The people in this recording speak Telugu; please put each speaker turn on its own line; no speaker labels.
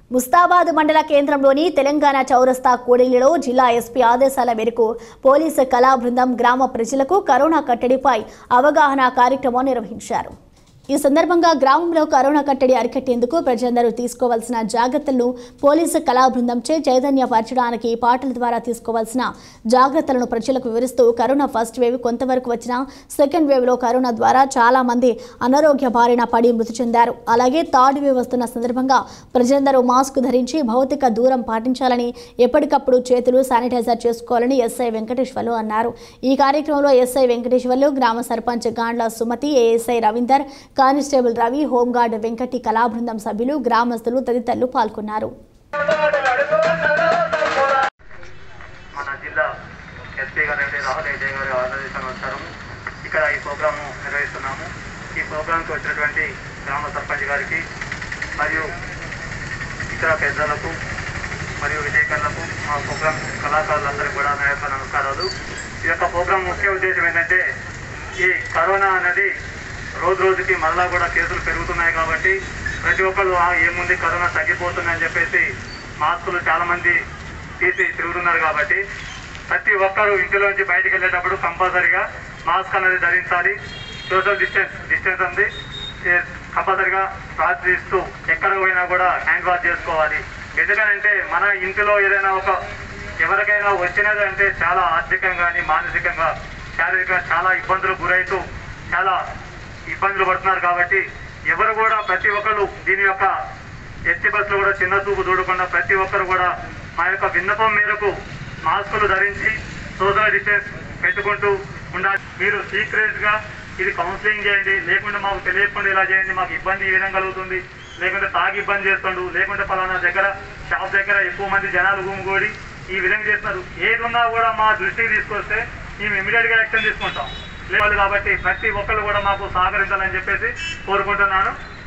ముస్తాబాద్ మండల కేంద్రంలోని తెలంగాణ చౌరస్తా కూడలిలో జిల్లా ఎస్పీ ఆదేశాల మేరకు పోలీసు కళా బృందం గ్రామ ప్రజలకు కరోనా కట్టడిపై అవగాహన కార్యక్రమం నిర్వహించారు ఈ సందర్భంగా గ్రామంలో కరోనా కట్టడి అరికట్టేందుకు ప్రజలందరూ తీసుకోవాల్సిన జాగ్రత్తలను పోలీసు కళా బృందంచే చైతన్యపరచడానికి పాటల ద్వారా తీసుకోవాల్సిన జాగ్రత్తలను ప్రజలకు వివరిస్తూ కరోనా ఫస్ట్ వేవ్ కొంతవరకు వచ్చిన సెకండ్ వేవ్ లో కరోనా ద్వారా చాలా మంది అనారోగ్య బారిన పడి మృతి చెందారు అలాగే థర్డ్ వేవ్ వస్తున్న సందర్భంగా ప్రజలందరూ మాస్క్ ధరించి భౌతిక దూరం పాటించాలని ఎప్పటికప్పుడు చేతులు శానిటైజర్ చేసుకోవాలని ఎస్ఐ వెంకటేశ్వర్లు అన్నారు ఈ కార్యక్రమంలో ఎస్ఐ వెంకటేశ్వర్లు గ్రామ sarpanch Gandla Sumathi ASI Ravinder constable Ravi home guard Venkati కళా బృందం సభ్యులు గ్రామస్తులు తదితరులు పాల్గొన్నారు
మన జిల్లా ఎస్పీ గారు అంటే రాహుల్ అజయ్ గారి ఆదేశానుసారం ఇక్కడ ఈ ప్రోగ్రాము నిర్వహిస్తున్నాము ఈ ప్రోగ్రాంకి వచ్చినటువంటి గ్రామ సర్పంచ్ గారికి మరియు ఇతర పెద్దలకు మరియు విలేకరులకు మా ప్రోగ్రాం కళాకారులందరికీ కూడా నా యొక్క నమస్కారాలు ఈ యొక్క ప్రోగ్రాం ముఖ్య ఉద్దేశం ఏంటంటే ఈ కరోనా అనేది రోజు రోజుకి మరలా కూడా కేసులు పెరుగుతున్నాయి కాబట్టి ప్రతి ఒక్కరు "ఆ, ఏముంది కరోనా తగ్గిపోతుందని చెప్పేసి మాస్కులు చాలా మంది తీసి తిరుగుతున్నారు కాబట్టి ప్రతి ఒక్కరూ ఇంటిలోంచి బయటికి వెళ్ళేటప్పుడు కంపల్సరిగా మాస్క్ అనేది ధరించాలి సోషల్ డిస్టెన్స్ డిస్టెన్స్ ఉంది ఏ- కంపల్సరిగా ప్రార్థిస్తూ ఎక్కడ పోయినా కూడా హ్యాండ్ వాష్ చేసుకోవాలి ఎందుకనంటే మన ఇంటిలో ఏదైనా ఒక ఎవరికైనా వచ్చినది అంటే చాలా ఆర్థికంగా కానీ మానసికంగా శారీరకంగా చాలా ఇబ్బందులు గురైతూ చాలా ఇబ్బందులు పడుతున్నారు కాబట్టి ఎవరు కూడా ప్రతి ఒక్కరు దీని యొక్క ఎస్టీ బస్సులో కూడా చిన్న చూపు చూడకుండా ప్రతి ఒక్కరు కూడా మా యొక్క విన్నపం మేరకు మాస్కులు ధరించి సోషల్ డిస్టెన్స్ పెట్టుకుంటూ ఉండాలి మీరు సీక్రెట్ గా ఇది కౌన్సిలింగ్ చేయండి లేకుంటే మాకు తెలియకుండా ఇలా చేయండి మాకు ఇబ్బంది ఈ విధంగా కలుగుతుంది లేకుంటే తాగి ఇబ్బంది చేస్తుండు లేకుంటే పలానా దగ్గర షాప్ దగ్గర ఎక్కువ మంది జనాలు గుమిగూడి ఈ విధంగా చేస్తున్నారు ఏది ఉన్నా కూడా మా దృష్టికి తీసుకొస్తే మేము ఇమీడియట్ గా యాక్షన్ తీసుకుంటాం లేదు కాబట్టి ప్రతి ఒక్కరు కూడా మాకు సహకరించాలని చెప్పేసి కోరుకుంటున్నాను